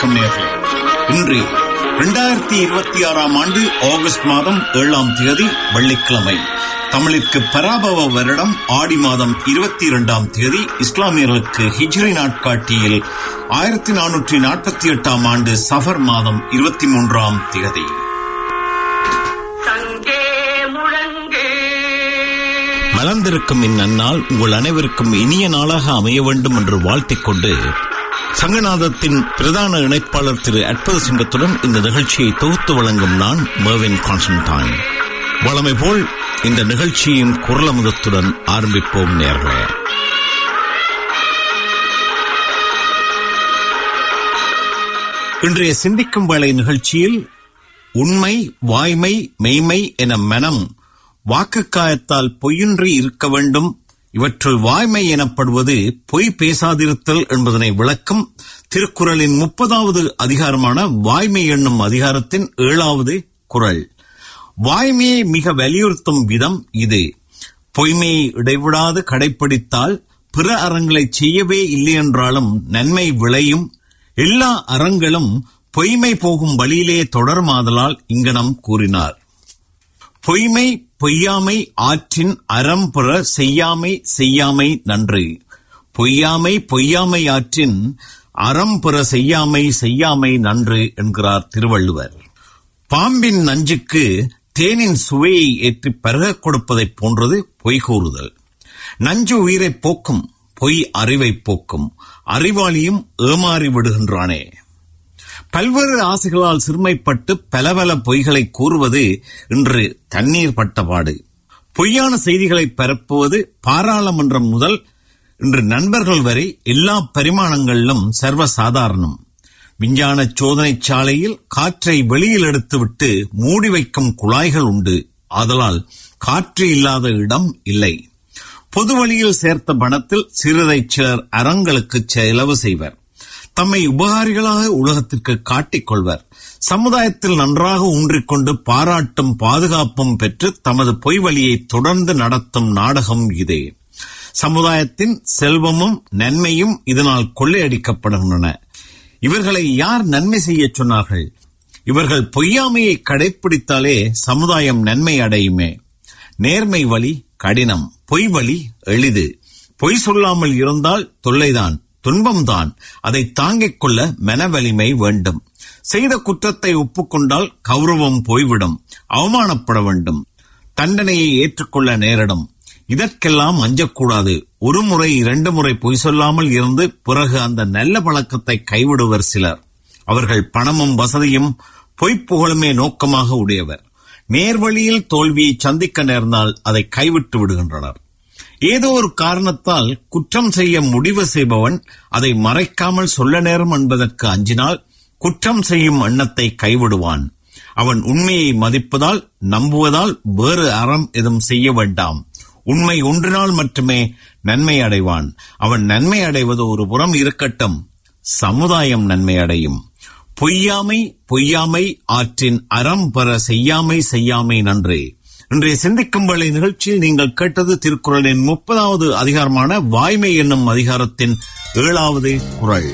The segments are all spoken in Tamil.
வணக்கம் நேர்களே இன்று இரண்டாயிரத்தி இருபத்தி ஆறாம் ஆண்டு ஆகஸ்ட் மாதம் ஏழாம் தேதி வெள்ளிக்கிழமை தமிழிற்கு பராபவ வருடம் ஆடி மாதம் இருபத்தி இரண்டாம் தேதி இஸ்லாமியர்களுக்கு ஹிஜ்ரி நாட்காட்டியில் ஆயிரத்தி நானூற்றி நாற்பத்தி எட்டாம் ஆண்டு சஃபர் மாதம் இருபத்தி மூன்றாம் தேதி தங்கே முழங்கு மலர்ந்திருக்கும் இந்நன்னாள் உங்கள் அனைவருக்கும் இனிய நாளாக அமைய வேண்டும் என்று வாழ்த்திக் கொண்டு சங்கநாதத்தின் பிரதான இணைப்பாளர் திரு அற்புத சிங்கத்துடன் இந்த நிகழ்ச்சியை தொகுத்து வழங்கும் நான் மேவின் கான்ஸ்டன்டைன் வளமை போல் இந்த நிகழ்ச்சியின் குரலமுதத்துடன் ஆரம்பிப்போம் நேர்களே இன்றைய சிந்திக்கும் வேளை நிகழ்ச்சியில் உண்மை வாய்மை மெய்மை என மனம் வாக்குக்காயத்தால் பொய்யின்றி இருக்க வேண்டும் இவற்றுள் வாய்மை எனப்படுவது பொய் பேசாதிருத்தல் என்பதனை விளக்கும் திருக்குறளின் முப்பதாவது அதிகாரமான வாய்மை என்னும் அதிகாரத்தின் ஏழாவது குறள் வாய்மையை மிக வலியுறுத்தும் விதம் இது பொய்மையை இடைவிடாது கடைப்பிடித்தால் பிற அறங்களை செய்யவே இல்லையென்றாலும் நன்மை விளையும் எல்லா அறங்களும் பொய்மை போகும் வழியிலே தொடருமாதலால் இங்கனம் கூறினார் பொய்மை பொய்யாமை ஆற்றின் அறம்புற செய்யாமை செய்யாமை நன்று பொய்யாமை பொய்யாமை ஆற்றின் அறம்புற செய்யாமை செய்யாமை நன்று என்கிறார் திருவள்ளுவர் பாம்பின் நஞ்சுக்கு தேனின் சுவையை ஏற்றி பருகக் கொடுப்பதைப் போன்றது பொய் கூறுதல் நஞ்சு உயிரைப் போக்கும் பொய் அறிவைப் போக்கும் அறிவாளியும் ஏமாறி விடுகின்றானே பல்வேறு ஆசைகளால் சிறுமைப்பட்டு பல பல பொய்களை கூறுவது இன்று தண்ணீர் பட்டபாடு பொய்யான செய்திகளை பரப்புவது பாராளுமன்றம் முதல் இன்று நண்பர்கள் வரை எல்லா பரிமாணங்களிலும் சர்வசாதாரணம் விஞ்ஞான சோதனை சாலையில் காற்றை வெளியில் எடுத்துவிட்டு மூடி வைக்கும் குழாய்கள் உண்டு ஆதலால் காற்று இல்லாத இடம் இல்லை பொது வழியில் சேர்த்த பணத்தில் சிறிதை சிலர் அறங்களுக்கு செலவு செய்வர் தம்மை உபகாரிகளாக உலகத்திற்கு காட்டிக் கொள்வர் சமுதாயத்தில் நன்றாக ஊன்றிக்கொண்டு பாராட்டும் பாதுகாப்பும் பெற்று தமது பொய் வழியை தொடர்ந்து நடத்தும் நாடகம் இதே சமுதாயத்தின் செல்வமும் நன்மையும் இதனால் கொள்ளையடிக்கப்படுகின்றன இவர்களை யார் நன்மை செய்ய சொன்னார்கள் இவர்கள் பொய்யாமையை கடைப்பிடித்தாலே சமுதாயம் நன்மை அடையுமே நேர்மை வழி கடினம் பொய் வழி எளிது பொய் சொல்லாமல் இருந்தால் தொல்லைதான் துன்பம்தான் அதை தாங்கிக் கொள்ள மனவலிமை வேண்டும் செய்த குற்றத்தை ஒப்புக்கொண்டால் கௌரவம் போய்விடும் அவமானப்பட வேண்டும் தண்டனையை ஏற்றுக்கொள்ள நேரிடும் இதற்கெல்லாம் அஞ்சக்கூடாது ஒரு முறை இரண்டு முறை பொய் சொல்லாமல் இருந்து பிறகு அந்த நல்ல பழக்கத்தை கைவிடுவர் சிலர் அவர்கள் பணமும் வசதியும் பொய்ப்புகழுமே நோக்கமாக உடையவர் நேர்வழியில் தோல்வியை சந்திக்க நேர்ந்தால் அதை கைவிட்டு விடுகின்றனர் ஏதோ ஒரு காரணத்தால் குற்றம் செய்ய முடிவு செய்பவன் அதை மறைக்காமல் சொல்ல நேரும் என்பதற்கு அஞ்சினால் குற்றம் செய்யும் எண்ணத்தை கைவிடுவான் அவன் உண்மையை மதிப்பதால் நம்புவதால் வேறு அறம் எதுவும் செய்ய வேண்டாம் உண்மை ஒன்றினால் மட்டுமே நன்மை அடைவான் அவன் நன்மை அடைவது ஒரு புறம் இருக்கட்டும் சமுதாயம் நன்மை அடையும் பொய்யாமை பொய்யாமை ஆற்றின் அறம் பெற செய்யாமை செய்யாமை நன்றே இன்றைய சிந்திக்கும் வேளை நிகழ்ச்சியில் நீங்கள் கேட்டது திருக்குறளின் முப்பதாவது அதிகாரமான வாய்மை என்னும் அதிகாரத்தின் ஏழாவது குறள்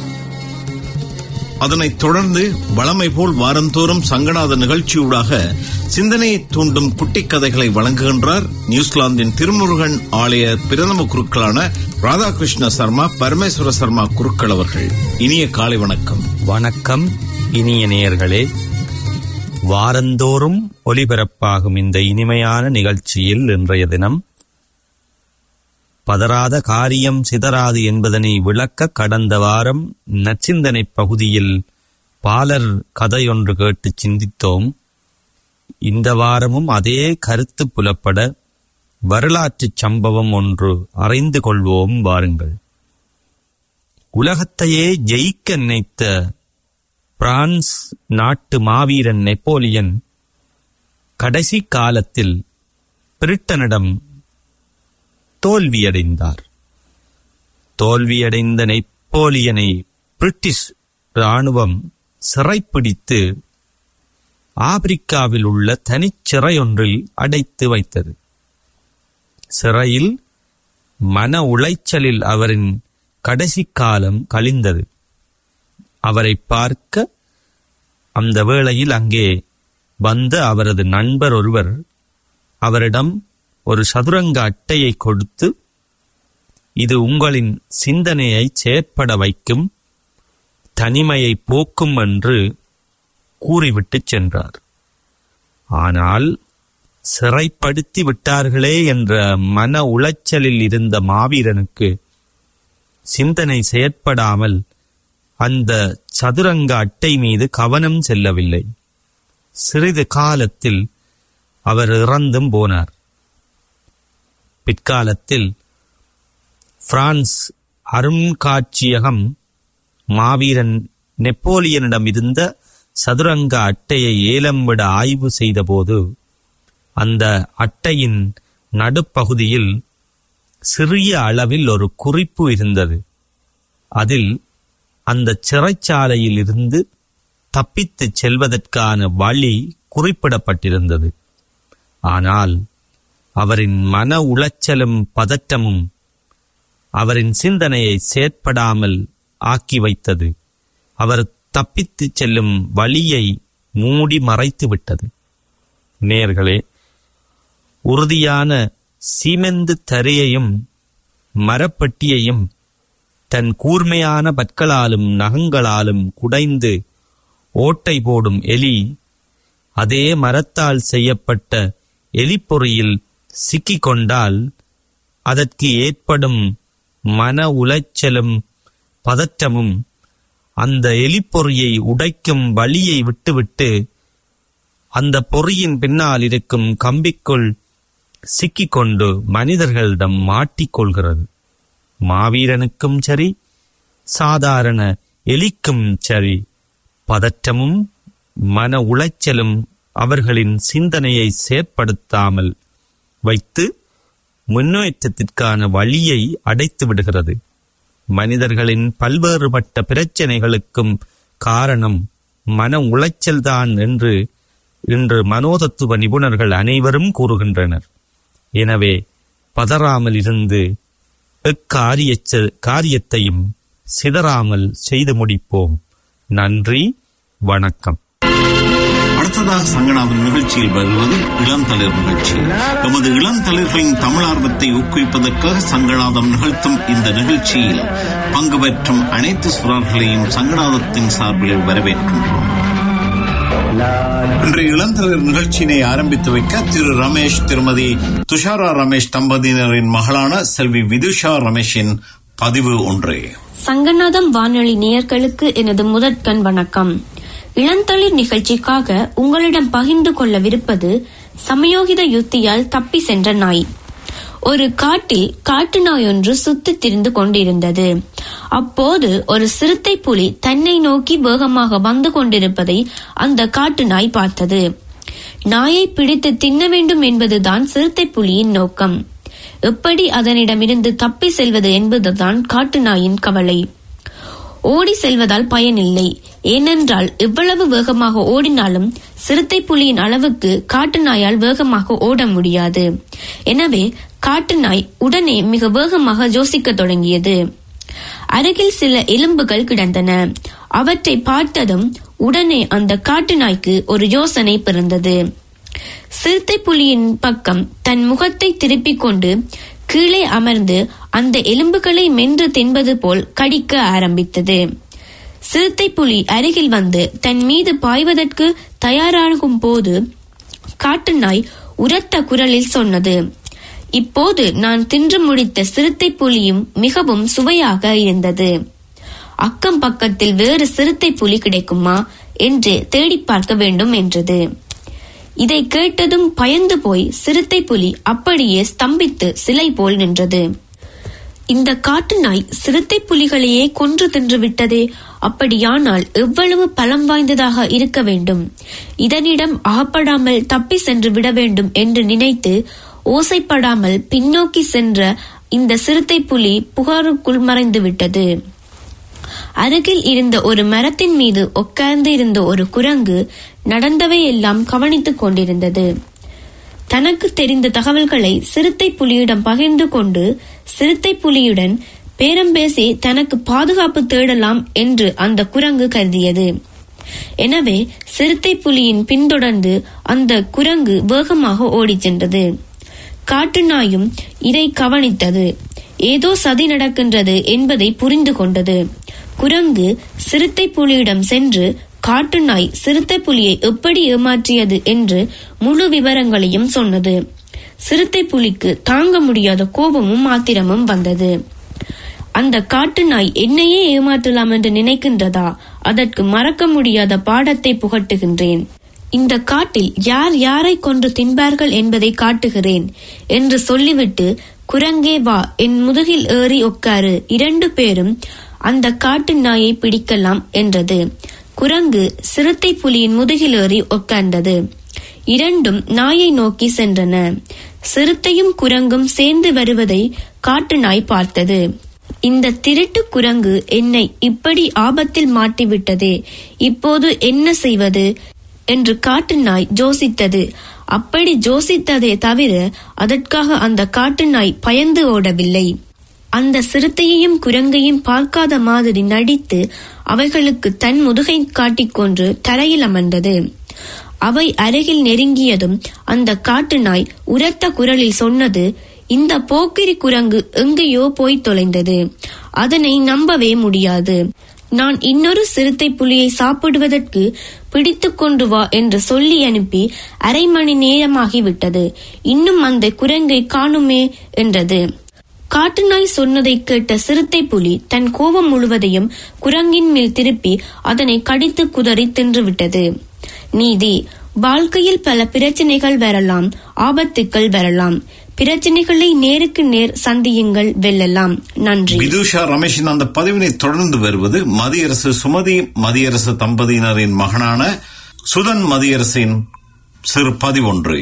அதனைத் தொடர்ந்து வளமை போல் வாரந்தோறும் சங்கநாத நிகழ்ச்சியூடாக சிந்தனையை தூண்டும் குட்டி கதைகளை வழங்குகின்றார் நியூசிலாந்தின் திருமுருகன் ஆலய பிரதம குருக்களான ராதாகிருஷ்ண சர்மா பரமேஸ்வர சர்மா குருக்கள் அவர்கள் இனிய காலை வணக்கம் வணக்கம் இனிய நேயர்களே வாரந்தோறும் ஒலிபரப்பாகும் இந்த இனிமையான நிகழ்ச்சியில் இன்றைய தினம் பதறாத காரியம் சிதறாது என்பதனை விளக்க கடந்த வாரம் நச்சிந்தனை பகுதியில் பாலர் கதையொன்று கேட்டு சிந்தித்தோம் இந்த வாரமும் அதே கருத்து புலப்பட வரலாற்றுச் சம்பவம் ஒன்று அறிந்து கொள்வோம் வாருங்கள் உலகத்தையே ஜெயிக்க நினைத்த பிரான்ஸ் நாட்டு மாவீரன் நெப்போலியன் கடைசி காலத்தில் பிரிட்டனிடம் தோல்வியடைந்தார் தோல்வியடைந்த நெப்போலியனை பிரிட்டிஷ் இராணுவம் சிறைப்பிடித்து ஆப்பிரிக்காவில் உள்ள தனிச்சிறையொன்றில் அடைத்து வைத்தது சிறையில் மன உளைச்சலில் அவரின் கடைசி காலம் கழிந்தது அவரை பார்க்க அந்த வேளையில் அங்கே வந்த அவரது நண்பர் ஒருவர் அவரிடம் ஒரு சதுரங்க அட்டையை கொடுத்து இது உங்களின் சிந்தனையை செயற்பட வைக்கும் தனிமையை போக்கும் என்று கூறிவிட்டுச் சென்றார் ஆனால் சிறைப்படுத்தி விட்டார்களே என்ற மன உளைச்சலில் இருந்த மாவீரனுக்கு சிந்தனை செயற்படாமல் அந்த சதுரங்க அட்டை மீது கவனம் செல்லவில்லை சிறிது காலத்தில் அவர் இறந்தும் போனார் பிற்காலத்தில் பிரான்ஸ் அருண்காட்சியகம் மாவீரன் நெப்போலியனிடம் இருந்த சதுரங்க அட்டையை ஏலம் விட ஆய்வு செய்தபோது அந்த அட்டையின் நடுப்பகுதியில் சிறிய அளவில் ஒரு குறிப்பு இருந்தது அதில் அந்த சிறைச்சாலையில் இருந்து தப்பித்துச் செல்வதற்கான வழி குறிப்பிடப்பட்டிருந்தது ஆனால் அவரின் மன உளைச்சலும் பதற்றமும் அவரின் சிந்தனையை செயற்படாமல் ஆக்கி வைத்தது அவர் தப்பித்துச் செல்லும் வழியை மூடி மறைத்து விட்டது நேர்களே உறுதியான சீமெந்து தரையையும் மரப்பட்டியையும் தன் கூர்மையான பற்களாலும் நகங்களாலும் குடைந்து ஓட்டை போடும் எலி அதே மரத்தால் செய்யப்பட்ட எலிப்பொறியில் சிக்கிக் கொண்டால் அதற்கு ஏற்படும் மன உளைச்சலும் பதற்றமும் அந்த எலிப்பொறியை உடைக்கும் வழியை விட்டுவிட்டு அந்த பொறியின் பின்னால் இருக்கும் கம்பிக்குள் சிக்கிக்கொண்டு மனிதர்களிடம் மாட்டிக்கொள்கிறது மாவீரனுக்கும் சரி சாதாரண எலிக்கும் சரி பதற்றமும் மன உளைச்சலும் அவர்களின் சிந்தனையை செயற்படுத்தாமல் வைத்து முன்னேற்றத்திற்கான வழியை அடைத்து விடுகிறது மனிதர்களின் பல்வேறுபட்ட பிரச்சனைகளுக்கும் காரணம் மன உளைச்சல்தான் என்று இன்று மனோதத்துவ நிபுணர்கள் அனைவரும் கூறுகின்றனர் எனவே பதறாமல் இருந்து எக்காரிய காரியத்தையும் சிதறாமல் செய்து முடிப்போம் நன்றி வணக்கம் அடுத்ததாக சங்கடாவின் நிகழ்ச்சியில் வருவது இளந்தளிர் நிகழ்ச்சி எமது இளந்தளிர்களின் தமிழார்வத்தை ஊக்குவிப்பதற்காக சங்கடாதம் நிகழ்த்தும் இந்த நிகழ்ச்சியில் பங்கு பெற்றும் அனைத்து சுறார்களையும் சங்கடாதத்தின் சார்பில் வரவேற்கின்றோம் இன்றைய இளந்தளிர் நிகழ்ச்சியினை ஆரம்பித்து வைக்க திரு ரமேஷ் திருமதி துஷாரா ரமேஷ் தம்பதியினரின் மகளான செல்வி விதுஷா ரமேஷின் பதிவு ஒன்றே சங்கநாதம் வானொலி நேயர்களுக்கு எனது முதற்கண் வணக்கம் இளந்தளிர் நிகழ்ச்சிக்காக உங்களிடம் பகிர்ந்து கொள்ளவிருப்பது சமயோகித யுத்தியால் தப்பி சென்ற நாய் ஒரு காட்டில் காட்டு நாய் ஒன்று சுத்தித் திரிந்து கொண்டிருந்தது அப்போது ஒரு சிறுத்தை புலி தன்னை நோக்கி வேகமாக வந்து கொண்டிருப்பதை அந்த காட்டு நாய் பார்த்தது நாயை பிடித்து தின்ன வேண்டும் என்பதுதான் சிறுத்தை புலியின் நோக்கம் எப்படி அதனிடமிருந்து தப்பி செல்வது என்பதுதான் காட்டு நாயின் கவலை ஓடி செல்வதால் பயனில்லை ஏனென்றால் எவ்வளவு வேகமாக ஓடினாலும் சிறுத்தை புலியின் அளவுக்கு காட்டு நாயால் வேகமாக ஓட முடியாது எனவே காட்டு நாய் உடனே மிக வேகமாக யோசிக்க தொடங்கியது அருகில் சில எலும்புகள் கிடந்தன அவற்றை பார்த்ததும் உடனே அந்த காட்டு நாய்க்கு ஒரு யோசனை பிறந்தது சிறுத்தை புலியின் பக்கம் தன் முகத்தை திருப்பிக் கொண்டு கீழே அமர்ந்து அந்த எலும்புகளை மென்று தின்பது போல் கடிக்க ஆரம்பித்தது சிறுத்தை புலி அருகில் வந்து தன் மீது பாய்வதற்கு தயாராகும் போது காட்டு நாய் உரத்த குரலில் சொன்னது இப்போது நான் தின்று முடித்த சிறுத்தை புலியும் மிகவும் சுவையாக இருந்தது அக்கம் பக்கத்தில் வேறு சிறுத்தை புலி கிடைக்குமா என்று தேடி பார்க்க வேண்டும் என்றது இதை கேட்டதும் பயந்து போய் சிறுத்தை புலி அப்படியே ஸ்தம்பித்து சிலை போல் நின்றது இந்த காட்டு நாய் சிறுத்தை புலிகளையே கொன்று தின்று விட்டதே அப்படியானால் எவ்வளவு பலம் வாய்ந்ததாக இருக்க வேண்டும் இதனிடம் அகப்படாமல் தப்பி சென்று விட வேண்டும் என்று நினைத்து ஓசைப்படாமல் பின்னோக்கி சென்ற இந்த சிறுத்தை புலி புகாருக்குள் மறைந்து விட்டது அருகில் இருந்த ஒரு மரத்தின் மீது உட்கார்ந்து இருந்த ஒரு குரங்கு நடந்தவை எல்லாம் கவனித்துக் கொண்டிருந்தது தனக்கு தெரிந்த தகவல்களை சிறுத்தை புலியிடம் பகிர்ந்து கொண்டு சிறுத்தை புலியுடன் பேரம் பேசி தனக்கு பாதுகாப்பு தேடலாம் என்று அந்த குரங்கு கருதியது எனவே சிறுத்தை புலியின் பின்தொடர்ந்து அந்த குரங்கு வேகமாக ஓடிச் சென்றது காட்டு நாயும் இதை கவனித்தது ஏதோ சதி நடக்கின்றது என்பதை புரிந்து கொண்டது குரங்கு சிறுத்தை புலியிடம் சென்று காட்டு நாய் சிறுத்தை புலியை எப்படி ஏமாற்றியது என்று முழு விவரங்களையும் சொன்னது சிறுத்தை புலிக்கு தாங்க முடியாத கோபமும் ஆத்திரமும் வந்தது அந்த காட்டு நாய் என்னையே ஏமாற்றலாம் என்று நினைக்கின்றதா அதற்கு மறக்க முடியாத பாடத்தை புகட்டுகின்றேன் இந்த காட்டில் யார் யாரை கொன்று தின்பார்கள் என்பதை காட்டுகிறேன் என்று சொல்லிவிட்டு குரங்கே வா என் முதுகில் ஏறி உட்காரு இரண்டு பேரும் அந்த காட்டு நாயை பிடிக்கலாம் என்றது குரங்கு சிறுத்தை புலியின் முதுகில் ஏறி உட்கார்ந்தது இரண்டும் நாயை நோக்கி சென்றன சிறுத்தையும் குரங்கும் சேர்ந்து வருவதை காட்டு நாய் பார்த்தது இந்த திருட்டு குரங்கு என்னை இப்படி ஆபத்தில் மாட்டிவிட்டதே இப்போது என்ன செய்வது என்று காட்டு நாய் ஜோசித்தது அப்படி ஜோசித்ததே தவிர அதற்காக அந்த காட்டு நாய் பயந்து ஓடவில்லை அந்த சிறுத்தையையும் குரங்கையும் பார்க்காத மாதிரி நடித்து அவைகளுக்கு தன் முதுகை காட்டிக்கொண்டு தரையில் அமர்ந்தது அவை அருகில் நெருங்கியதும் அந்த காட்டு நாய் உரத்த குரலில் சொன்னது இந்த போக்கிரி குரங்கு எங்கேயோ போய் தொலைந்தது அதனை நம்பவே முடியாது நான் இன்னொரு சிறுத்தை புலியை சாப்பிடுவதற்கு பிடித்து கொண்டு வா என்று சொல்லி அனுப்பி அரை மணி நேரமாகிவிட்டது இன்னும் அந்த குரங்கை காணுமே என்றது காட்டு நாய் சொன்னதை கேட்ட சிறுத்தை புலி தன் கோபம் முழுவதையும் குரங்கின் மேல் திருப்பி அதனை கடித்து குதறி தின்றுவிட்டது நீதி வாழ்க்கையில் பல பிரச்சனைகள் வரலாம் ஆபத்துக்கள் வரலாம் பிரச்சனைகளை நேருக்கு நேர் சந்தியுங்கள் வெல்லலாம் நன்றி விதுஷா ரமேஷின் அந்த பதிவினை தொடர்ந்து வருவது மதியரசு சுமதி மதியரசு தம்பதியினரின் மகனான சுதன் மதியரசின் சிறு பதிவொன்று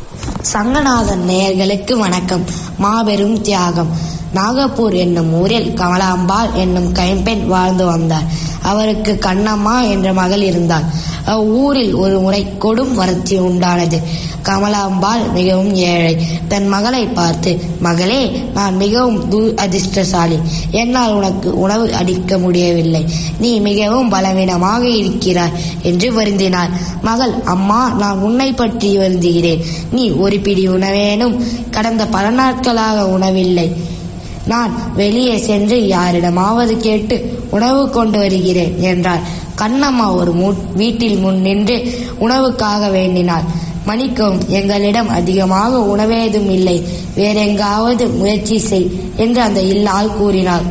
சங்கநாதன் நேயர்களுக்கு வணக்கம் மாபெரும் தியாகம் நாகப்பூர் என்னும் ஊரில் கமலாம்பாள் என்னும் கைம்பெண் வாழ்ந்து வந்தார் அவருக்கு கண்ணம்மா என்ற மகள் இருந்தாள் அவ்வூரில் ஒரு முறை கொடும் வறட்சி உண்டானது கமலாம்பாள் மிகவும் ஏழை தன் மகளை பார்த்து மகளே நான் மிகவும் து அதிர்ஷ்டசாலி என்னால் உனக்கு உணவு அளிக்க முடியவில்லை நீ மிகவும் பலவீனமாக இருக்கிறாய் என்று வருந்தினார் மகள் அம்மா நான் உன்னை பற்றி வருந்துகிறேன் நீ ஒரு பிடி உணவேனும் கடந்த பல நாட்களாக உணவில்லை நான் வெளியே சென்று யாரிடமாவது கேட்டு உணவு கொண்டு வருகிறேன் என்றார் கண்ணம்மா ஒரு மு- வீட்டில் முன் நின்று உணவுக்காக வேண்டினாள் மணிக்கவும் எங்களிடம் அதிகமாக உணவேதும் இல்லை வேறெங்காவது முயற்சி செய் என்று அந்த இல்லால் கூறினாள்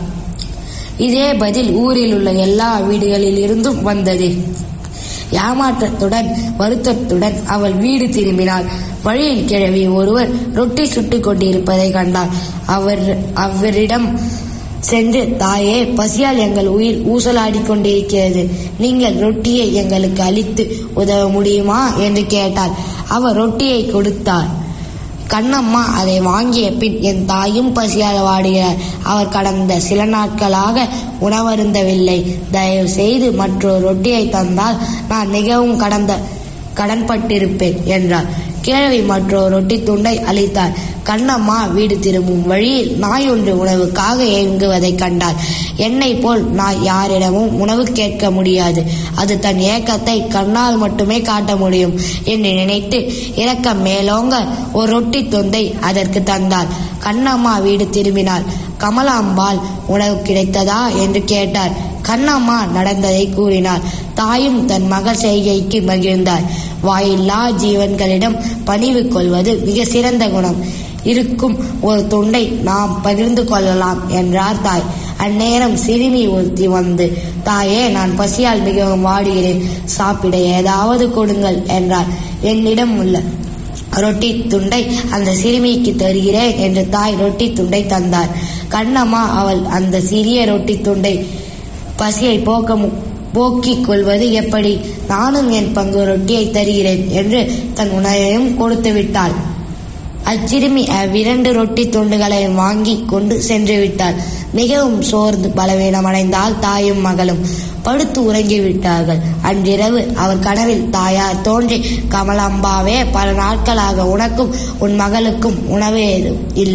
இதே பதில் ஊரில் உள்ள எல்லா வீடுகளில் இருந்தும் வந்தது ஏமாற்றத்துடன் வருத்தத்துடன் அவள் வீடு திரும்பினாள் வழியில் கிழவி ஒருவர் ரொட்டி சுட்டுக் கொண்டிருப்பதை கண்டாள் அவர் அவரிடம் சென்று தாயே பசியால் எங்கள் உயிர் ஊசலாடிக் கொண்டிருக்கிறது நீங்கள் ரொட்டியை எங்களுக்கு அளித்து உதவ முடியுமா என்று கேட்டாள் அவர் ரொட்டியை கொடுத்தார் கண்ணம்மா அதை வாங்கிய பின் என் தாயும் பசியால் வாடுகிறார் அவர் கடந்த சில நாட்களாக உணவருந்தவில்லை தயவு செய்து மற்றொரு ரொட்டியை தந்தால் நான் மிகவும் கடந்த கடன்பட்டிருப்பேன் என்றார் கிழவி மற்றொரு ரொட்டி துண்டை அளித்தார் கண்ணம்மா வீடு திரும்பும் வழியில் நாய் ஒன்று உணவுக்காக ஏங்குவதைக் கண்டாள் என்னை போல் நாய் யாரிடமும் உணவு கேட்க முடியாது அது தன் ஏக்கத்தை கண்ணால் மட்டுமே காட்ட முடியும் என்று நினைத்து இரக்கம் மேலோங்க ஒரு ரொட்டி துண்டை அதற்கு தந்தாள் கண்ணம்மா வீடு திரும்பினாள் கமலாம்பாள் உணவு கிடைத்ததா என்று கேட்டார் கண்ணம்மா நடந்ததை கூறினார் தாயும் தன் மகள் செய்கைக்கு மகிழ்ந்தார் வாயில்லா ஜீவன்களிடம் பணிவு கொள்வது மிக சிறந்த குணம் இருக்கும் ஒரு துண்டை நாம் பகிர்ந்து கொள்ளலாம் என்றார் தாய் அந்நேரம் சிறுமி ஒருத்தி வந்து தாயே நான் பசியால் மிகவும் வாடுகிறேன் சாப்பிட ஏதாவது கொடுங்கள் என்றார் என்னிடம் உள்ள ரொட்டி துண்டை அந்த சிறுமிக்கு தருகிறேன் என்று தாய் ரொட்டி துண்டை தந்தார் கண்ணம்மா அவள் அந்த சிறிய ரொட்டி துண்டை பசியை போக்க மு- போக்கிக் கொள்வது எப்படி நானும் என் பங்கு ரொட்டியை தருகிறேன் என்று தன் உணவையும் கொடுத்து விட்டாள் அச்சிறுமி அவ்விரண்டு ரொட்டி துண்டுகளை வாங்கி கொண்டு சென்று விட்டாள் மிகவும் சோர்ந்து பலவீனமடைந்தால் தாயும் மகளும் படுத்து உறங்கிவிட்டார்கள் அன்றிரவு அவர் கனவில் தாயார் தோன்றி கமலாம்பாவே பல நாட்களாக உனக்கும் உன் மகளுக்கும் உணவே இல்லை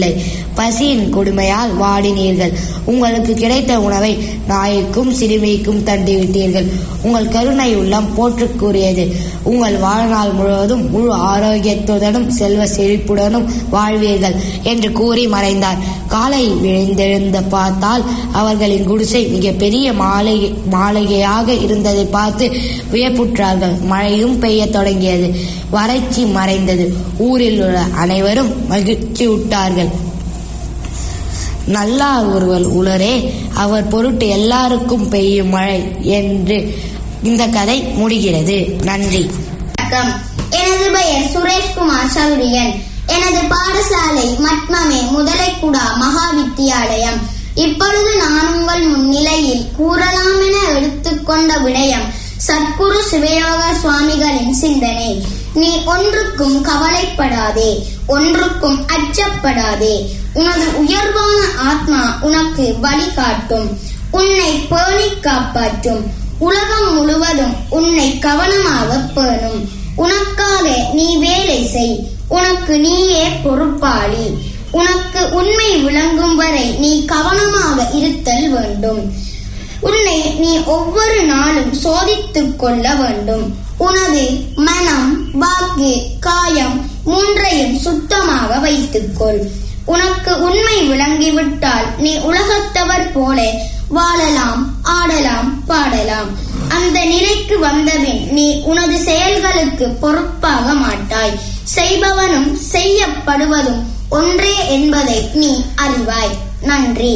பசியின் கொடுமையால் வாடினீர்கள் உங்களுக்கு கிடைத்த உணவை நாய்க்கும் சிறுமிக்கும் தண்டிவிட்டீர்கள் உங்கள் கருணை உள்ளம் போற்றுக்குரியது உங்கள் வாழ்நாள் முழுவதும் முழு ஆரோக்கியத்துடனும் செல்வ செழிப்புடனும் வாழ்வீர்கள் என்று கூறி மறைந்தார் காலை விழுந்தெழுந்த பார்த்தால் அவர்களின் குடிசை மிக பெரிய மாளிகை மாளிகையாக இருந்ததை பார்த்து வியப்புற்றார்கள் மழையும் பெய்யத் தொடங்கியது வறட்சி மறைந்தது ஊரில் உள்ள அனைவரும் மகிழ்ச்சி விட்டார்கள் நல்லார் ஒருவர் உளரே அவர் பொருட்டு எல்லாருக்கும் பெய்யும் மழை என்று இந்த கதை முடிகிறது நன்றி வணக்கம் எனது பெயர் சுரேஷ்குமார் சௌரியன் எனது பாடசாலை மட்மமே முதலைக்குடா மகா வித்தியாலயம் இப்பொழுது நான் உங்கள் முன்னிலையில் கூறலாம் என எடுத்துக்கொண்ட விடயம் சத்குரு சிவயோக சுவாமிகளின் சிந்தனை நீ ஒன்றுக்கும் கவலைப்படாதே ஒன்றுக்கும் அச்சப்படாதே உனது உயர்வான ஆத்மா உனக்கு வழிகாட்டும் உன்னை பேணி காப்பாற்றும் உலகம் முழுவதும் உன்னை கவனமாக பேணும் உனக்காக நீ வேலை செய் உனக்கு நீயே பொறுப்பாளி உனக்கு உண்மை விளங்கும் வரை நீ கவனமாக இருத்தல் வேண்டும் உன்னை நீ ஒவ்வொரு நாளும் சோதித்துக் கொள்ள வேண்டும் உனது மனம் வாக்கு காயம் மூன்றையும் சுத்தமாக வைத்துக்கொள் உனக்கு உண்மை விளங்கிவிட்டால் நீ உலகத்தவர் போல வாழலாம் ஆடலாம் பாடலாம் அந்த நிலைக்கு வந்தபின் நீ உனது செயல்களுக்கு பொறுப்பாக மாட்டாய் செய்பவனும் செய்யப்படுவதும் ஒன்றே என்பதை நீ அறிவாய் நன்றி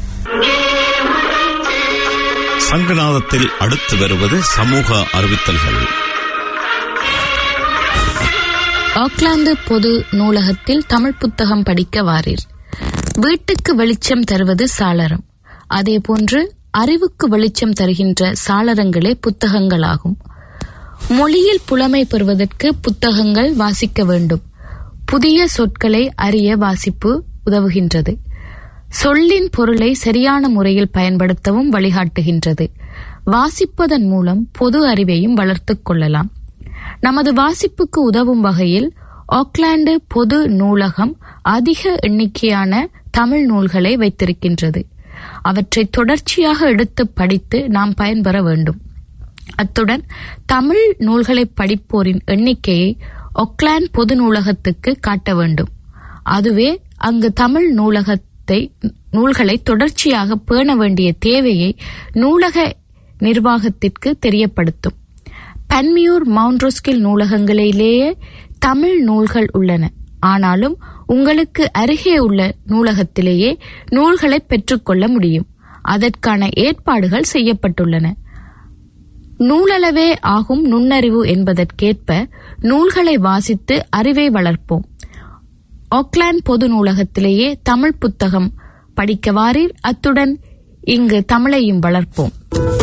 சங்கநாதத்தில் அடுத்து வருவது சமூக அறிவித்தல்கள் ஆக்லாந்து பொது நூலகத்தில் தமிழ் புத்தகம் படிக்க வாரீர் வீட்டுக்கு வெளிச்சம் தருவது சாளரம் அதேபோன்று அறிவுக்கு வெளிச்சம் தருகின்ற சாளரங்களே புத்தகங்களாகும் மொழியில் புலமை பெறுவதற்கு புத்தகங்கள் வாசிக்க வேண்டும் புதிய சொற்களை அறிய வாசிப்பு உதவுகின்றது சொல்லின் பொருளை சரியான முறையில் பயன்படுத்தவும் வழிகாட்டுகின்றது வாசிப்பதன் மூலம் பொது அறிவையும் வளர்த்துக் கொள்ளலாம் நமது வாசிப்புக்கு உதவும் வகையில் ஆக்லாந்து பொது நூலகம் அதிக எண்ணிக்கையான தமிழ் நூல்களை வைத்திருக்கின்றது அவற்றை தொடர்ச்சியாக எடுத்து படித்து நாம் பயன்பெற வேண்டும் அத்துடன் தமிழ் நூல்களை படிப்போரின் எண்ணிக்கையை ஒக்லாந்து பொது நூலகத்துக்கு காட்ட வேண்டும் அதுவே அங்கு தமிழ் நூலகத்தை நூல்களை தொடர்ச்சியாக பேண வேண்டிய தேவையை நூலக நிர்வாகத்திற்கு தெரியப்படுத்தும் பன்மியூர் மவுண்ட்ரோஸ்கில் நூலகங்களிலேயே தமிழ் நூல்கள் உள்ளன ஆனாலும் உங்களுக்கு அருகே உள்ள நூலகத்திலேயே நூல்களை பெற்றுக்கொள்ள முடியும் அதற்கான ஏற்பாடுகள் செய்யப்பட்டுள்ளன நூலளவே ஆகும் நுண்ணறிவு என்பதற்கேற்ப நூல்களை வாசித்து அறிவை வளர்ப்போம் ஆக்லாந்து பொது நூலகத்திலேயே தமிழ் புத்தகம் படிக்க வாரீர் அத்துடன் இங்கு தமிழையும் வளர்ப்போம்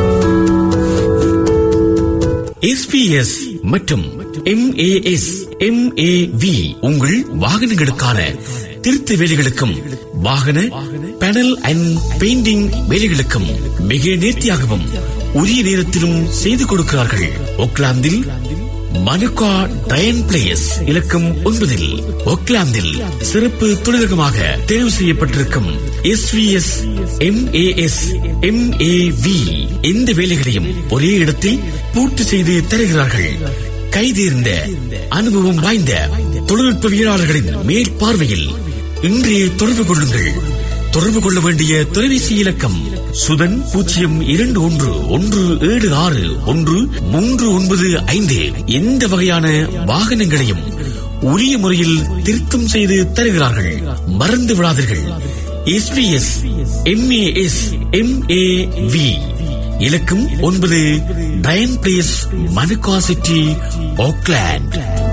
எஸ்பிஎஸ் மற்றும் எம்ஏஎஸ் எம்ஏவி உங்கள் வாகனங்களுக்கான திருத்த வேலைகளுக்கும் வாகன பேனல் அண்ட் பெயிண்டிங் வேலைகளுக்கும் மிக நேர்த்தியாகவும் உரிய நேரத்திலும் செய்து கொடுக்கிறார்கள் ஒக்லாந்தில் மனுகா டயன் பிளேஸ் இலக்கம் ஒன்பதில் ஒக்லாந்தில் சிறப்பு தொழிலகமாக தேர்வு செய்யப்பட்டிருக்கும் எஸ்விஎஸ் எம்ஏஎஸ் எம்ஏவி எந்த வேலைகளையும் ஒரே இடத்தில் பூர்த்தி செய்து தருகிறார்கள் கைதேர்ந்த அனுபவம் வாய்ந்த தொழில்நுட்பவியலாளர்களின் மேற்பார்வையில் இன்றைய தொடர்பு கொள்ளுங்கள் தொடர்பு கொள்ள வேண்டிய தொலைபேசி இலக்கம் சுதன் பூஜ்ஜியம் இரண்டு ஒன்று ஒன்று ஏழு ஆறு ஒன்று மூன்று ஒன்பது ஐந்து எந்த வகையான வாகனங்களையும் உரிய முறையில் திருத்தம் செய்து தருகிறார்கள் மறந்து விடாதீர்கள் எஸ்பிஎஸ் எம்ஏஎஸ் எம்ஏவி இலக்கம் ஒன்பது Diane place Manukau city Auckland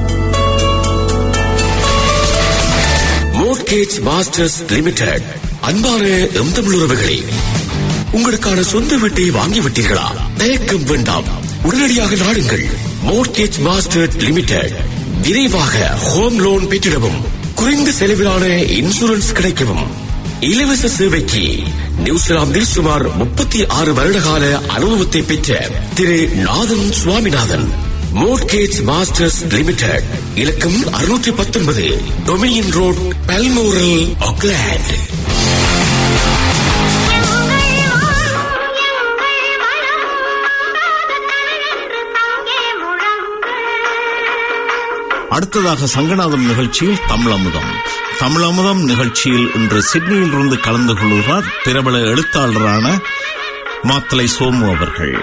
mortgage masters limited அன்பான எம் தமிழ் உறவுகளே உங்களுக்கான சொந்த வீட்டை வாங்கிவிட்டீர்களா தயக்கம் வேண்டாம் உடனடியாக நாடுங்கள் மோர்கேஜ் மாஸ்டர் லிமிடெட் விரைவாக ஹோம் லோன் பெற்றிடவும் குறைந்த செலவிலான இன்சூரன்ஸ் கிடைக்கவும் இலவச சேவைக்கு நியூசிலாந்தில் சுமார் முப்பத்தி ஆறு வருடகால அனுபவத்தை பெற்ற Thiru Nathan Swaminathan mortgage masters limited இலக்கம் அறுநூற்றி பத்தொன்பது டொமினியன் ரோட் பல்மோரல் ஆக்லாண்ட் அடுத்ததாக சங்கநாதம் நிகழ்ச்சியில் தமிழமுதம் தமிழமுதம் நிகழ்ச்சியில் இன்று சிட்னியில் இருந்து கலந்து கொள்கிறார் பிரபல எழுத்தாளரான மாத்தலை சோமு அவர்கள்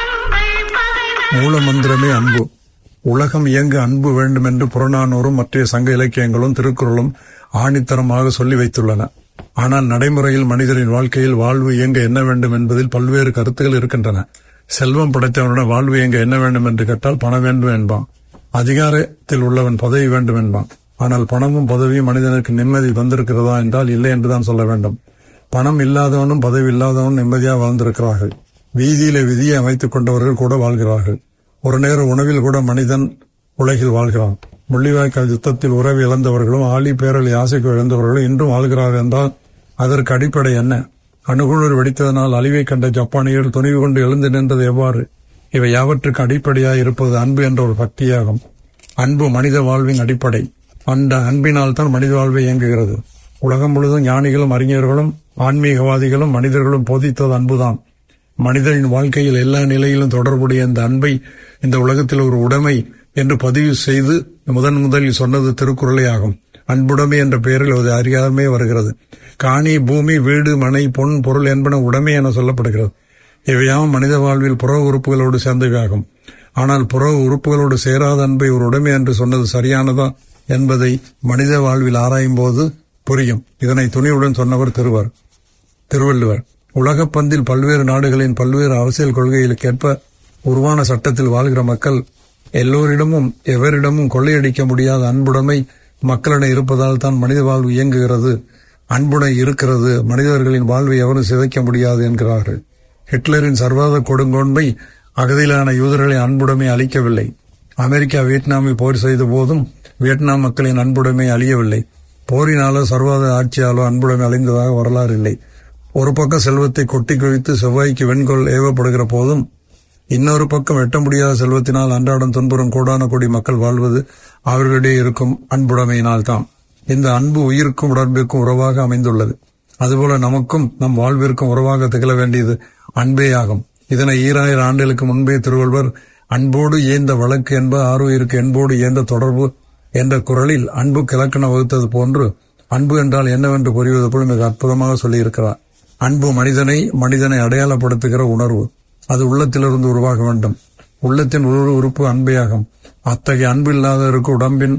மூல மந்திரமே அன்பு உலகம் இயங்க அன்பு வேண்டும் என்று புறநானூறும் மற்ற சங்க இலக்கியங்களும் திருக்குறளும் ஆணித்தரமாக சொல்லி வைத்துள்ளன ஆனால் நடைமுறையில் மனிதரின் வாழ்க்கையில் வாழ்வு இயங்க என்ன வேண்டும் என்பதில் பல்வேறு கருத்துகள் இருக்கின்றன செல்வம் படைத்தவனுடன் வாழ்வு இயங்க என்ன வேண்டும் என்று கேட்டால் பணம் வேண்டும் என்பான் அதிகாரத்தில் உள்ளவன் பதவி வேண்டும் என்பான் ஆனால் பணமும் பதவியும் மனிதனுக்கு நிம்மதி வந்திருக்கிறதா என்றால் இல்லை என்றுதான் சொல்ல வேண்டும் பணம் இல்லாதவனும் பதவி இல்லாதவனும் நிம்மதியாக வாழ்ந்திருக்கிறார்கள் வீதியில விதியை அமைத்துக் கொண்டவர்கள் கூட வாழ்கிறார்கள் ஒரு நேர உணவில் கூட மனிதன் உலகில் வாழ்கிறான் முள்ளிவாய்க்கால் யுத்தத்தில் உறவு இழந்தவர்களும் ஆலி பேரலை ஆசைக்கு இழந்தவர்களும் இன்றும் வாழ்கிறார்கள் என்றால் அதற்கு அடிப்படை என்ன அணுகுழல் வெடித்ததனால் அழிவை கண்ட ஜப்பானியர் துணிவு கொண்டு எழுந்து நின்றது எவ்வாறு இவை யாவற்றுக்கு அடிப்படையாய் இருப்பது அன்பு என்ற ஒரு பக்தியாகும் அன்பு மனித வாழ்வின் அடிப்படை அந்த அன்பினால் தான் மனித வாழ்வை இயங்குகிறது உலகம் முழுவதும் ஞானிகளும் அறிஞர்களும் ஆன்மீகவாதிகளும் மனிதர்களும் போதித்தது அன்புதான் மனிதனின் வாழ்க்கையில் எல்லா நிலையிலும் தொடர்புடைய இந்த அன்பை இந்த உலகத்தில் ஒரு உடைமை என்று பதிவு செய்து முதன் முதலில் சொன்னது திருக்குறளே ஆகும் அன்புடைமை என்ற பெயரில் அது அறியாமே வருகிறது காணி பூமி வீடு மனை பொன் பொருள் என்பன உடைமை என சொல்லப்படுகிறது இவையாவும் மனித வாழ்வில் புற உறுப்புகளோடு சேர்ந்தவையாகும் ஆனால் புற உறுப்புகளோடு சேராத அன்பை ஒரு உடைமை என்று சொன்னது சரியானதா என்பதை மனித வாழ்வில் ஆராயும் போது புரியும் இதனை துணிவுடன் சொன்னவர் திருவர் திருவள்ளுவர் உலகப் பந்தில் பல்வேறு நாடுகளின் பல்வேறு அரசியல் கொள்கைகளுக்கேற்ப உருவான சட்டத்தில் வாழ்கிற மக்கள் எல்லோரிடமும் எவரிடமும் கொள்ளையடிக்க முடியாத அன்புடைமை மக்களிடம் இருப்பதால் தான் மனித வாழ்வு இயங்குகிறது அன்புடை இருக்கிறது மனிதர்களின் வாழ்வை எவரும் சிதைக்க முடியாது என்கிறார்கள் ஹிட்லரின் சர்வாத கொடுங்கோன்மை அகதியிலான யூதர்களை அன்புடைமை அளிக்கவில்லை அமெரிக்கா வியட்நாமை போர் செய்த போதும் வியட்நாம் மக்களின் அன்புடைமை அழியவில்லை போரினாலோ சர்வாத ஆட்சியாலோ அன்புடைமை அழிந்ததாக வரலாறு இல்லை ஒரு பக்கம் செல்வத்தை கொட்டி குவித்து செவ்வாய்க்கு வெண்கோள் ஏவப்படுகிற போதும் இன்னொரு பக்கம் எட்ட முடியாத செல்வத்தினால் அன்றாடம் துன்புறும் கோடான கோடி மக்கள் வாழ்வது அவர்களிடையே இருக்கும் அன்புடைமையினால் தான் இந்த அன்பு உயிருக்கும் உடம்பிற்கும் உறவாக அமைந்துள்ளது அதுபோல நமக்கும் நம் வாழ்விற்கும் உறவாக திகழ வேண்டியது அன்பே ஆகும் இதனை ஈராயிரம் ஆண்டுகளுக்கு முன்பே திருவள்ளுவர் அன்போடு ஏந்த வழக்கு என்ப ஆறுயிருக்கு என்போடு ஏந்த தொடர்பு என்ற குரலில் அன்பு கிழக்கண வகுத்தது போன்று அன்பு என்றால் என்னவென்று புரிவது போல் மிக அற்புதமாக சொல்லியிருக்கிறார் அன்பு மனிதனை மனிதனை அடையாளப்படுத்துகிற உணர்வு அது உள்ளத்திலிருந்து உருவாக வேண்டும் உள்ளத்தின் ஒரு உறுப்பு அன்பேயாகும் அத்தகைய அன்பு இல்லாதவருக்கு உடம்பின்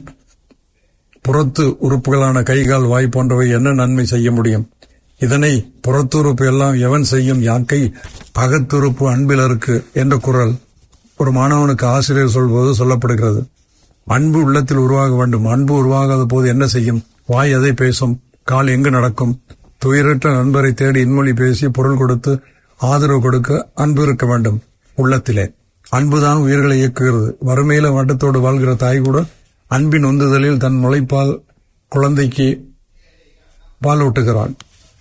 புறத்து உறுப்புகளான கைகால் வாய் போன்றவை என்ன நன்மை செய்ய முடியும் இதனை புறத்துறுப்பு எல்லாம் எவன் செய்யும் யாக்கை பகத்துறுப்பு அன்பிலருக்கு என்ற குரல் ஒரு மாணவனுக்கு ஆசிரியர் சொல்வது சொல்லப்படுகிறது அன்பு உள்ளத்தில் உருவாக வேண்டும் அன்பு உருவாகாத போது என்ன செய்யும் வாய் எதை பேசும் கால் எங்கு நடக்கும் துயரற்ற நண்பரை தேடி இன்மொழி பேசி பொருள் கொடுத்து ஆதரவு கொடுக்க அன்பு இருக்க வேண்டும் உள்ளத்திலே அன்புதான் உயிர்களை இயக்குகிறது வறுமையில வட்டத்தோடு வாழ்கிற தாய் கூட அன்பின் உந்துதலில் தன் முளைப்பால் குழந்தைக்கு பால் ஊட்டுகிறாள்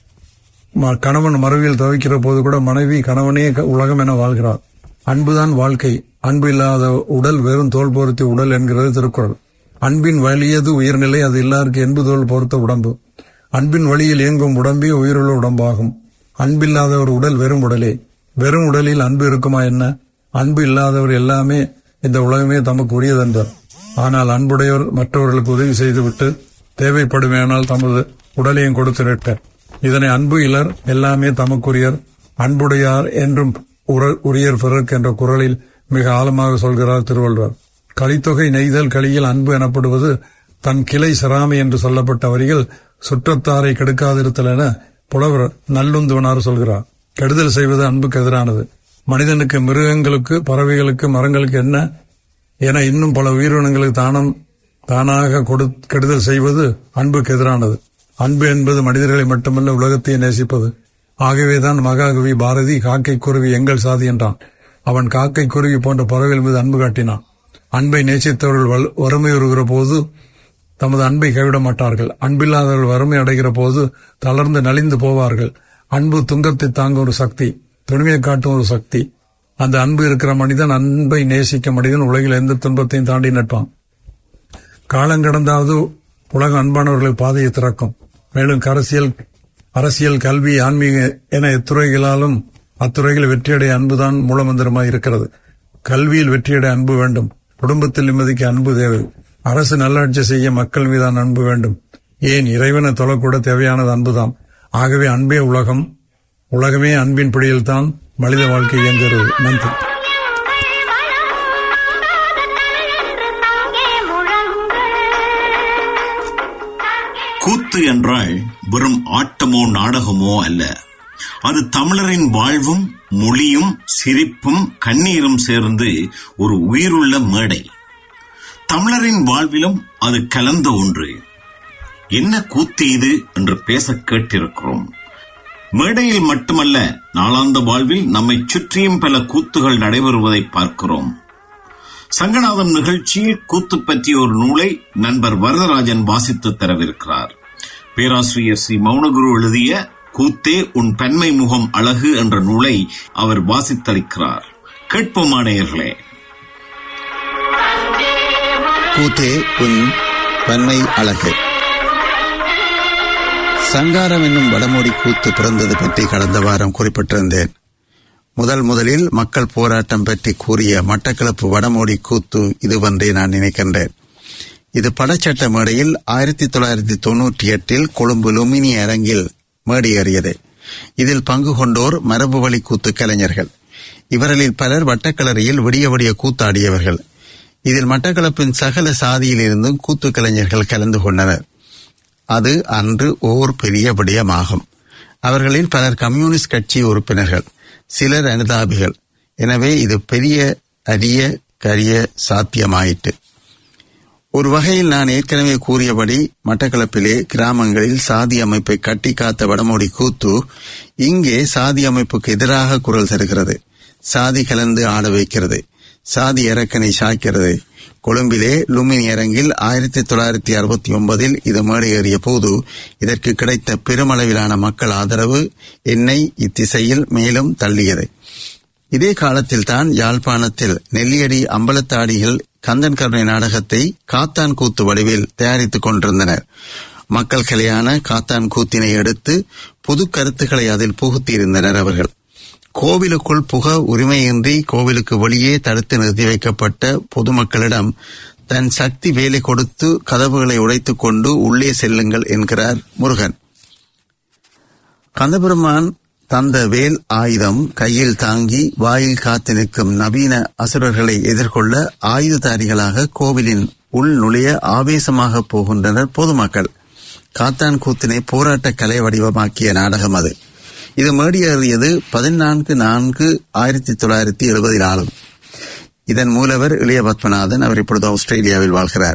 ம- கணவன் மறைவில் தவிக்கிற போது கூட மனைவி கணவனே க- உலகம் என வாழ்கிறார் அன்புதான் வாழ்க்கை அன்பு இல்லாத உடல் வெறும் தோல் பொருத்திய உடல் என்கிறது திருக்குறள் அன்பின் வலியது உயிர்நிலை அது எல்லாருக்கும் என்பு தோல் பொறுத்த உடம்பு அன்பின் வழியில் இயங்கும் உடம்பே உயிருள்ள உடம்பாகும் அன்பில்லாத ஒரு உடல் வெறும் உடலே வெறும் உடலில் அன்பு இருக்குமா என்ன அன்பு இல்லாதவர் எல்லாமே இந்த உலகமே தமக்கு உரியதென்றார் ஆனால் அன்புடையவர் மற்றவர்களுக்கு உதவி செய்துவிட்டு தேவைப்படுமேனால் தமது உடலையும் கொடுத்திருட்டார் இதனை அன்பு இலர் எல்லாமே தமக்குரியர் அன்புடையார் என்றும் உர- உரியர் பிறர்க்கு என்ற குரலில் மிக ஆழமாக சொல்கிறார் திருவள்ளுவர் கலித்தொகை நெய்தல் கலியில் அன்பு எனப்படுவது தன் கிளை சிராமை என்று சொல்லப்பட்ட வரிகள் சுற்றத்தாரை கெடுக்காதிருத்தல் என புலவர் நல்லுந்துவனார் சொல்கிறார் கெடுதல் செய்வது அன்புக்கு எதிரானது மனிதனுக்கு மிருகங்களுக்கு பறவைகளுக்கு மரங்களுக்கு என்ன என இன்னும் பல உயிரினங்களுக்கு தானம் தானாக கொடு கெடுதல் செய்வது அன்புக்கு எதிரானது அன்பு என்பது மனிதர்களை மட்டுமல்ல உலகத்தையே நேசிப்பது ஆகவேதான் மகாகவி பாரதி காக்கை குருவி எங்கள் சாதி என்றான் அவன் காக்கை குருவி போன்ற பறவைகள் மீது அன்பு காட்டினான் அன்பை நேசித்தவர்கள் வல்- வறுமையுறுகிற போது தமது அன்பை கைவிட மாட்டார்கள் அன்பில்லாதவர்கள் வறுமை அடைகிற போது தளர்ந்து நலிந்து போவார்கள் அன்பு துங்கத்தை தாங்கும் ஒரு சக்தி துணிமையை காட்டும் ஒரு சக்தி அந்த அன்பு இருக்கிற மனிதன் அன்பை நேசிக்க மனிதன் உலகில் எந்த துன்பத்தையும் தாண்டி நிற்பான் காலம் கடந்தாவது உலக அன்பானவர்களுக்கு பாதையை திறக்கும் மேலும் அரசியல் அரசியல் கல்வி ஆன்மீக என எத்துறைகளாலும் அத்துறைகளில் வெற்றியடைய அன்புதான் மூலமந்திரமாக இருக்கிறது கல்வியில் வெற்றியடைய அன்பு வேண்டும் குடும்பத்தில் நிம்மதிக்கு அன்பு தேவை அரசு நல்லாட்சி செய்ய மக்கள் மீதான அன்பு வேண்டும் ஏன் இறைவனை தொழக்கூட தேவையானது அன்புதான் ஆகவே அன்பே உலகம் உலகமே அன்பின் பிடியில்தான் மனித வாழ்க்கை இயங்குகிறது நன்றி கூத்து என்றால் வெறும் ஆட்டமோ நாடகமோ அல்ல அது தமிழரின் வாழ்வும் மொழியும் சிரிப்பும் கண்ணீரும் சேர்ந்து ஒரு உயிருள்ள மேடை தமிழரின் வாழ்விலும் அது கலந்த ஒன்று என்ன கூத்து இது என்று பேச கேட்டிருக்கிறோம் மேடையில் மட்டுமல்ல நாளாந்த வாழ்வில் நம்மை சுற்றியும் பல கூத்துகள் நடைபெறுவதை பார்க்கிறோம் சங்கநாதம் நிகழ்ச்சியில் கூத்து பற்றிய ஒரு நூலை நண்பர் வரதராஜன் வாசித்து தரவிருக்கிறார் பேராசிரியர் சி மௌனகுரு எழுதிய கூத்தே உன் பெண்மை முகம் அழகு என்ற நூலை அவர் வாசித்தளிக்கிறார் கேட்போமானேயர்களே கூத்தே உன் பன்மை அழகு சங்காரம் என்னும் வடமொழி கூத்து பிறந்தது பற்றி கடந்த வாரம் குறிப்பிட்டிருந்தேன் முதல் முதலில் மக்கள் போராட்டம் பற்றி கூறிய மட்டக்களப்பு வடமொழி கூத்து இதுவென்றே நான் நினைக்கின்றேன் இது படச்சட்ட மேடையில் ஆயிரத்தி தொள்ளாயிரத்தி தொன்னூற்றி எட்டில் கொழும்பு லுமினி அரங்கில் மேடியேறியது இதில் பங்கு கொண்டோர் மரபு வழி கூத்து கலைஞர்கள் இவர்களில் பலர் வட்டக்களரியில் விடிய விடிய கூத்தாடியவர்கள் இதில் மட்டக்களப்பின் சகல சாதியிலிருந்தும் கூத்து கலைஞர்கள் கலந்து கொண்டனர் அது அன்று ஓர் பெரிய விடயமாகும் அவர்களில் பலர் கம்யூனிஸ்ட் கட்சி உறுப்பினர்கள் சிலர் அனுதாபிகள் எனவே இது பெரிய அரிய கரிய சாத்தியமாயிற்று ஒரு வகையில் நான் ஏற்கனவே கூறியபடி மட்டக்களப்பிலே கிராமங்களில் சாதி அமைப்பை கட்டி காத்த வடமொழி கூத்து இங்கே சாதி அமைப்புக்கு எதிராக குரல் தருகிறது சாதி கலந்து ஆட வைக்கிறது சாதி இறக்கனை சாய்க்கிறது கொழும்பிலே லுமினி அரங்கில் ஆயிரத்தி தொள்ளாயிரத்தி அறுபத்தி ஒன்பதில் இது மேடையேறிய போது இதற்கு கிடைத்த பெருமளவிலான மக்கள் ஆதரவு என்னை இத்திசையில் மேலும் தள்ளியது இதே காலத்தில் தான் யாழ்ப்பாணத்தில் நெல்லியடி அம்பலத்தாடியில் கந்தன் கருணை நாடகத்தை காத்தான் கூத்து வடிவில் தயாரித்துக் கொண்டிருந்தனர் மக்கள் கலையான காத்தான் கூத்தினை எடுத்து புது கருத்துக்களை அதில் புகுத்தியிருந்தனர் அவர்கள் கோவிலுக்குள் புக உரிமையின்றி கோவிலுக்கு வெளியே தடுத்து நிறுத்தி வைக்கப்பட்ட பொதுமக்களிடம் தன் சக்தி வேலை கொடுத்து கதவுகளை உடைத்துக் கொண்டு உள்ளே செல்லுங்கள் என்கிறார் முருகன் கந்தபெருமான் தந்த வேல் ஆயுதம் கையில் தாங்கி வாயில் காத்து நிற்கும் நவீன அசுரர்களை எதிர்கொள்ள ஆயுததாரிகளாக கோவிலின் உள் நுழைய ஆவேசமாக போகின்றனர் பொதுமக்கள் காத்தான் கூத்தினை போராட்ட கலை வடிவமாக்கிய நாடகம் அது இது மேடியேறியது பதினான்கு நான்கு ஆயிரத்தி தொள்ளாயிரத்தி எழுபதில் ஆளும் இதன் மூலவர் இளைய பத்மநாதன் அவர் இப்பொழுது ஆஸ்திரேலியாவில் வாழ்கிறார்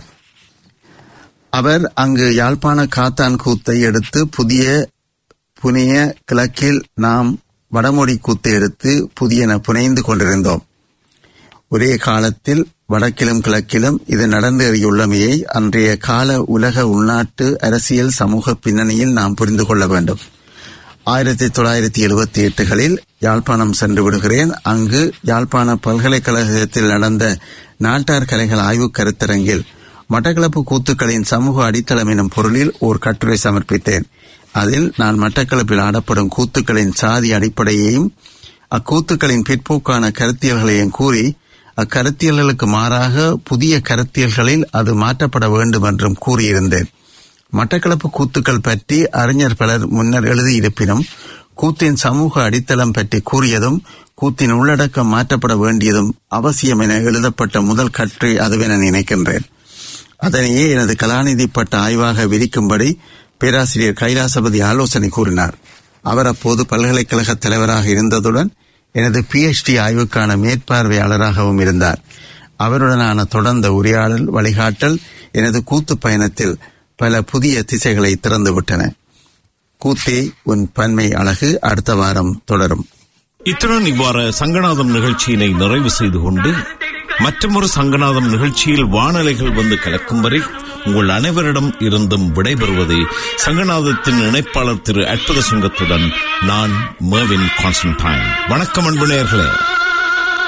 அவர் அங்கு யாழ்ப்பாண காத்தான் கூத்தை எடுத்து புதிய புனிய கிழக்கில் நாம் வடமொழி கூத்தை எடுத்து புதியன புனைந்து கொண்டிருந்தோம் ஒரே காலத்தில் வடக்கிலும் கிழக்கிலும் இது நடந்தேறியுள்ளமையை அன்றைய கால உலக உள்நாட்டு அரசியல் சமூக பின்னணியில் நாம் புரிந்து கொள்ள வேண்டும் ஆயிரத்தி தொள்ளாயிரத்தி எழுபத்தி எட்டுகளில் யாழ்ப்பாணம் சென்று விடுகிறேன் அங்கு யாழ்ப்பாண பல்கலைக்கழகத்தில் நடந்த நாட்டார் கலைகள் ஆய்வு கருத்தரங்கில் மட்டக்களப்பு கூத்துக்களின் சமூக அடித்தளம் எனும் பொருளில் ஓர் கட்டுரை சமர்ப்பித்தேன் அதில் நான் மட்டக்களப்பில் ஆடப்படும் கூத்துக்களின் சாதி அடிப்படையையும் அக்கூத்துக்களின் பிற்போக்கான கருத்தியல்களையும் கூறி அக்கருத்தியல்களுக்கு மாறாக புதிய கருத்தியல்களில் அது மாற்றப்பட வேண்டும் என்றும் கூறியிருந்தேன் மட்டக்களப்பு கூத்துக்கள் பற்றி அறிஞர் பலர் முன்னர் எழுதியிருப்பினும் கூத்தின் சமூக அடித்தளம் பற்றி கூறியதும் கூத்தின் உள்ளடக்கம் மாற்றப்பட வேண்டியதும் அவசியம் என எழுதப்பட்ட முதல் கட்டுரை அதுவென நினைக்கின்றேன் அதனையே எனது கலாநிதி பட்ட ஆய்வாக விரிக்கும்படி பேராசிரியர் கைலாசபதி ஆலோசனை கூறினார் அவர் அப்போது பல்கலைக்கழக தலைவராக இருந்ததுடன் எனது பிஎச்டி ஆய்வுக்கான மேற்பார்வையாளராகவும் இருந்தார் அவருடனான தொடர்ந்த உரையாடல் வழிகாட்டல் எனது கூத்து பயணத்தில் பல புதிய திசைகளை திறந்துவிட்டன கூத்தே உன் பன்மை அழகு அடுத்த வாரம் தொடரும் இத்துடன் இவ்வாறு சங்கநாதம் நிகழ்ச்சியினை நிறைவு செய்து கொண்டு மற்றொரு சங்கநாதம் நிகழ்ச்சியில் வானலைகள் வந்து கலக்கும் வரை உங்கள் அனைவரிடம் இருந்தும் விடைபெறுவது சங்கநாதத்தின் இணைப்பாளர் திரு அற்புத சுங்கத்துடன் நான் மேவின் கான்ஸ்டன்டைன் வணக்கம் அன்பு நேயர்களே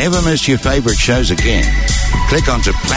never miss your favorite shows again, click onto